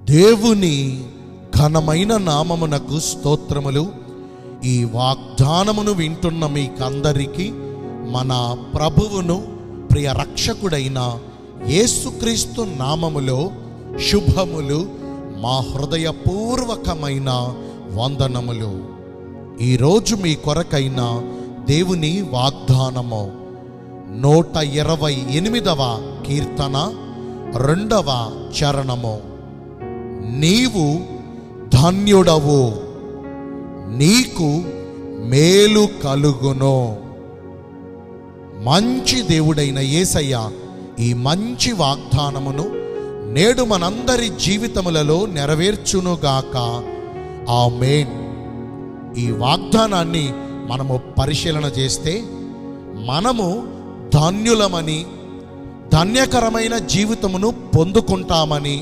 దేవుని ఘనమైన నామమునకు స్తోత్రములు ఈ వాగ్దానమును వింటున్న మీకందరికీ మన ప్రభువును ప్రియ రక్షకుడైన యేసుక్రీస్తు నామములో శుభములు మా హృదయపూర్వకమైన వందనములు ఈరోజు మీ కొరకైన దేవుని వాగ్దానము నూట ఇరవై ఎనిమిదవ కీర్తన రెండవ చరణము నీవు ధన్యుడవు నీకు మేలు కలుగును మంచి దేవుడైన యేసయ్య ఈ మంచి వాగ్దానమును నేడు మనందరి జీవితములలో నెరవేర్చునుగాక ఆమేన్ ఈ వాగ్దానాన్ని మనము పరిశీలన చేస్తే మనము ధన్యులమని ధన్యకరమైన జీవితమును పొందుకుంటామని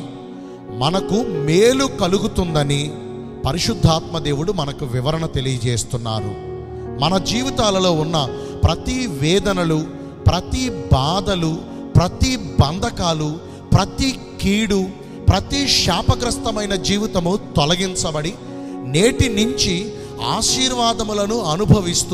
మనకు మేలు కలుగుతుందని పరిశుద్ధాత్మ దేవుడు మనకు వివరణ తెలియజేస్తున్నారు మన జీవితాలలో ఉన్న ప్రతి వేదనలు ప్రతి బాధలు ప్రతి బంధకాలు ప్రతి కీడు ప్రతి శాపగ్రస్తమైన జీవితము తొలగించబడి నేటి నుంచి ఆశీర్వాదములను అనుభవిస్తూ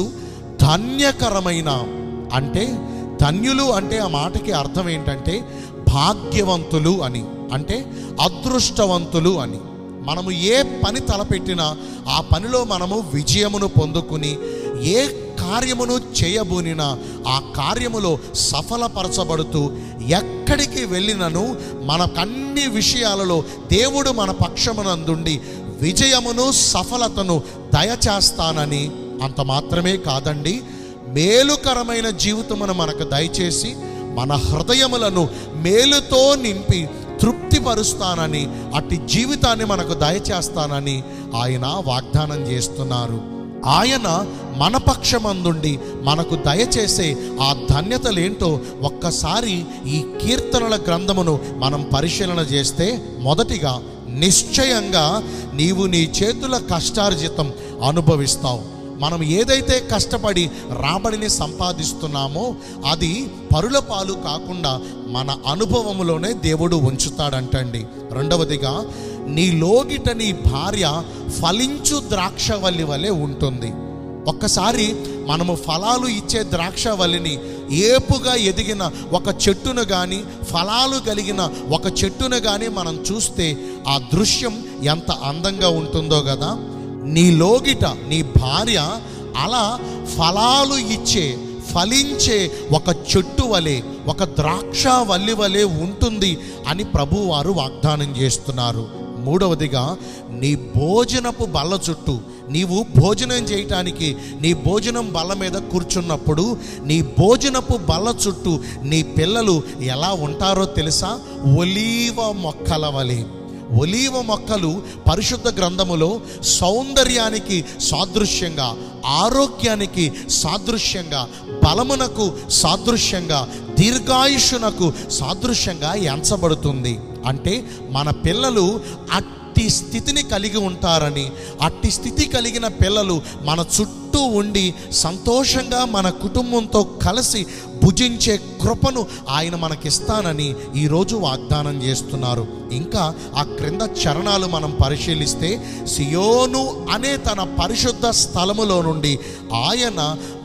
ధన్యకరమైన అంటే ధన్యులు అంటే ఆ మాటకి అర్థం ఏంటంటే భాగ్యవంతులు అని అంటే అదృష్టవంతులు అని మనము ఏ పని తలపెట్టినా ఆ పనిలో మనము విజయమును పొందుకుని ఏ కార్యమును చేయబూనినా ఆ కార్యములో సఫలపరచబడుతూ ఎక్కడికి వెళ్ళినను మనకన్ని విషయాలలో దేవుడు మన పక్షమునందుండి విజయమును సఫలతను దయచేస్తానని అంత మాత్రమే కాదండి మేలుకరమైన జీవితమును మనకు దయచేసి మన హృదయములను మేలుతో నింపి తృప్తిపరుస్తానని అట్టి జీవితాన్ని మనకు దయచేస్తానని ఆయన వాగ్దానం చేస్తున్నారు ఆయన మన పక్షమందుండి మనకు దయచేసే ఆ ధన్యతలేంటో ఒక్కసారి ఈ కీర్తనల గ్రంథమును మనం పరిశీలన చేస్తే మొదటిగా నిశ్చయంగా నీవు నీ చేతుల కష్టార్జితం అనుభవిస్తావు మనం ఏదైతే కష్టపడి రాబడిని సంపాదిస్తున్నామో అది పరుల పాలు కాకుండా మన అనుభవములోనే దేవుడు ఉంచుతాడంటండి రెండవదిగా నీ లోగిట నీ భార్య ఫలించు ద్రాక్షవల్లి వలె ఉంటుంది ఒక్కసారి మనము ఫలాలు ఇచ్చే ద్రాక్షవల్లిని ఏపుగా ఎదిగిన ఒక చెట్టును కానీ ఫలాలు కలిగిన ఒక చెట్టును కానీ మనం చూస్తే ఆ దృశ్యం ఎంత అందంగా ఉంటుందో కదా నీ లోగిట నీ భార్య అలా ఫలాలు ఇచ్చే ఫలించే ఒక చెట్టు వలె ఒక ద్రాక్ష వల్లి వలె ఉంటుంది అని ప్రభువారు వాగ్దానం చేస్తున్నారు మూడవదిగా నీ భోజనపు బల్ల చుట్టూ నీవు భోజనం చేయటానికి నీ భోజనం బల్ల మీద కూర్చున్నప్పుడు నీ భోజనపు బల్ల చుట్టూ నీ పిల్లలు ఎలా ఉంటారో తెలుసా ఒలీవ మొక్కల వలె ఒలీవ మొక్కలు పరిశుద్ధ గ్రంథములో సౌందర్యానికి సాదృశ్యంగా ఆరోగ్యానికి సాదృశ్యంగా బలమునకు సాదృశ్యంగా దీర్ఘాయుషునకు సాదృశ్యంగా ఎంచబడుతుంది అంటే మన పిల్లలు అట్టి స్థితిని కలిగి ఉంటారని అట్టి స్థితి కలిగిన పిల్లలు మన చుట్టూ ఉండి సంతోషంగా మన కుటుంబంతో కలిసి భుజించే కృపను ఆయన మనకిస్తానని ఈరోజు వాగ్దానం చేస్తున్నారు ఇంకా ఆ క్రింద చరణాలు మనం పరిశీలిస్తే సియోను అనే తన పరిశుద్ధ స్థలములో నుండి ఆయన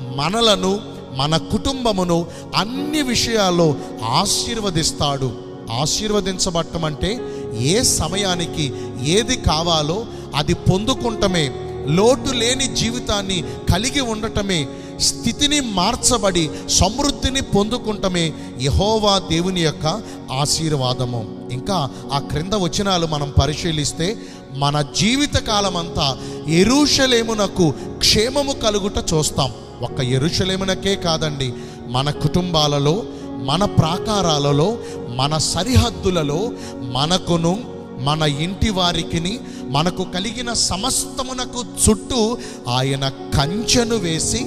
మనలను మన కుటుంబమును అన్ని విషయాల్లో ఆశీర్వదిస్తాడు ఆశీర్వదించబట్టం అంటే ఏ సమయానికి ఏది కావాలో అది పొందుకుంటమే లోటు లేని జీవితాన్ని కలిగి ఉండటమే స్థితిని మార్చబడి సమృద్ధిని పొందుకుంటమే యహోవా దేవుని యొక్క ఆశీర్వాదము ఇంకా ఆ క్రింద వచనాలు మనం పరిశీలిస్తే మన జీవిత కాలమంతా ఎరుషలేమునకు క్షేమము కలుగుట చూస్తాం ఒక్క ఎరుషలేమునకే కాదండి మన కుటుంబాలలో మన ప్రాకారాలలో మన సరిహద్దులలో మనకును మన ఇంటి వారికిని మనకు కలిగిన సమస్తమునకు చుట్టూ ఆయన కంచెను వేసి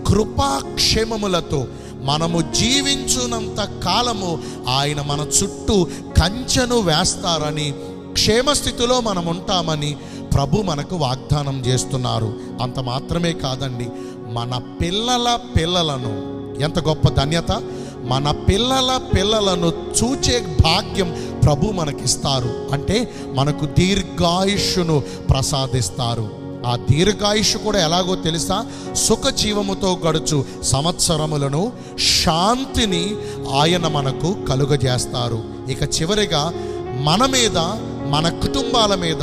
కృపాక్షేమములతో మనము జీవించునంత కాలము ఆయన మన చుట్టూ కంచెను వేస్తారని క్షేమస్థితిలో మనం ఉంటామని ప్రభు మనకు వాగ్దానం చేస్తున్నారు అంత మాత్రమే కాదండి మన పిల్లల పిల్లలను ఎంత గొప్ప ధన్యత మన పిల్లల పిల్లలను చూచే భాగ్యం ప్రభు మనకిస్తారు అంటే మనకు దీర్ఘాయుష్యును ప్రసాదిస్తారు ఆ దీర్ఘాయుష్ కూడా ఎలాగో తెలుసా సుఖ జీవముతో గడుచు సంవత్సరములను శాంతిని ఆయన మనకు కలుగజేస్తారు ఇక చివరిగా మన మీద మన కుటుంబాల మీద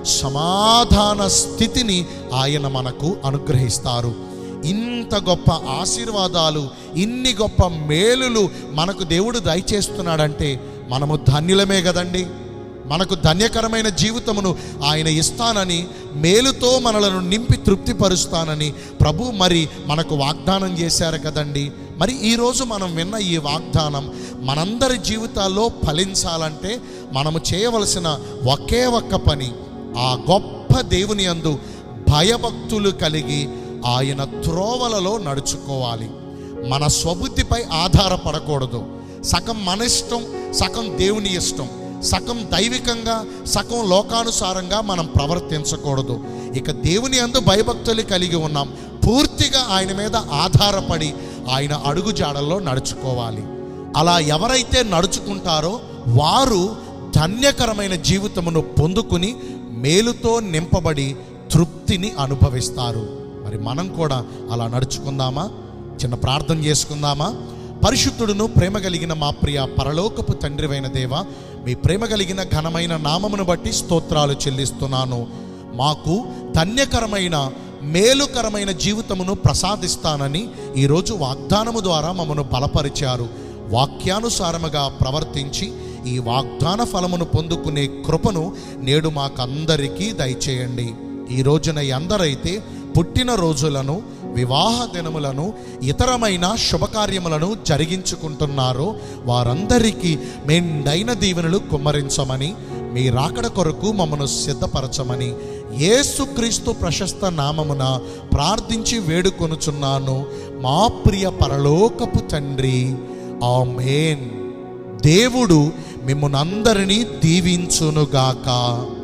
సమాధాన స్థితిని ఆయన మనకు అనుగ్రహిస్తారు ఇంత గొప్ప ఆశీర్వాదాలు ఇన్ని గొప్ప మేలులు మనకు దేవుడు దయచేస్తున్నాడంటే మనము ధన్యులమే కదండి మనకు ధన్యకరమైన జీవితమును ఆయన ఇస్తానని మేలుతో మనలను నింపి తృప్తిపరుస్తానని ప్రభు మరి మనకు వాగ్దానం చేశారు కదండి మరి ఈరోజు మనం విన్న ఈ వాగ్దానం మనందరి జీవితాల్లో ఫలించాలంటే మనము చేయవలసిన ఒకే ఒక్క పని ఆ గొప్ప దేవుని అందు భయభక్తులు కలిగి ఆయన త్రోవలలో నడుచుకోవాలి మన స్వబుద్ధిపై ఆధారపడకూడదు సగం మన ఇష్టం సగం దేవుని ఇష్టం సగం దైవికంగా సగం లోకానుసారంగా మనం ప్రవర్తించకూడదు ఇక దేవుని అందు భయభక్తులు కలిగి ఉన్నాం పూర్తిగా ఆయన మీద ఆధారపడి ఆయన అడుగు జాడల్లో నడుచుకోవాలి అలా ఎవరైతే నడుచుకుంటారో వారు ధన్యకరమైన జీవితమును పొందుకుని మేలుతో నింపబడి తృప్తిని అనుభవిస్తారు మరి మనం కూడా అలా నడుచుకుందామా చిన్న ప్రార్థన చేసుకుందామా పరిశుద్ధుడును ప్రేమ కలిగిన మా ప్రియ పరలోకపు తండ్రివైన దేవ మీ ప్రేమ కలిగిన ఘనమైన నామమును బట్టి స్తోత్రాలు చెల్లిస్తున్నాను మాకు ధన్యకరమైన మేలుకరమైన జీవితమును ప్రసాదిస్తానని ఈరోజు వాగ్దానము ద్వారా మమ్మను బలపరిచారు వాక్యానుసారముగా ప్రవర్తించి ఈ వాగ్దాన ఫలమును పొందుకునే కృపను నేడు మాకందరికీ దయచేయండి ఈ రోజున ఎందరైతే పుట్టిన రోజులను వివాహ దినములను ఇతరమైన శుభకార్యములను జరిగించుకుంటున్నారో వారందరికీ మెండైన దీవెనలు కుమ్మరించమని మీ రాకడ కొరకు మమ్మను సిద్ధపరచమని యేసుక్రీస్తు ప్రశస్త నామమున ప్రార్థించి వేడుకొనుచున్నాను మా ప్రియ పరలోకపు తండ్రి ఆమేన్ దేవుడు మిమ్మల్ని అందరినీ దీవించునుగాక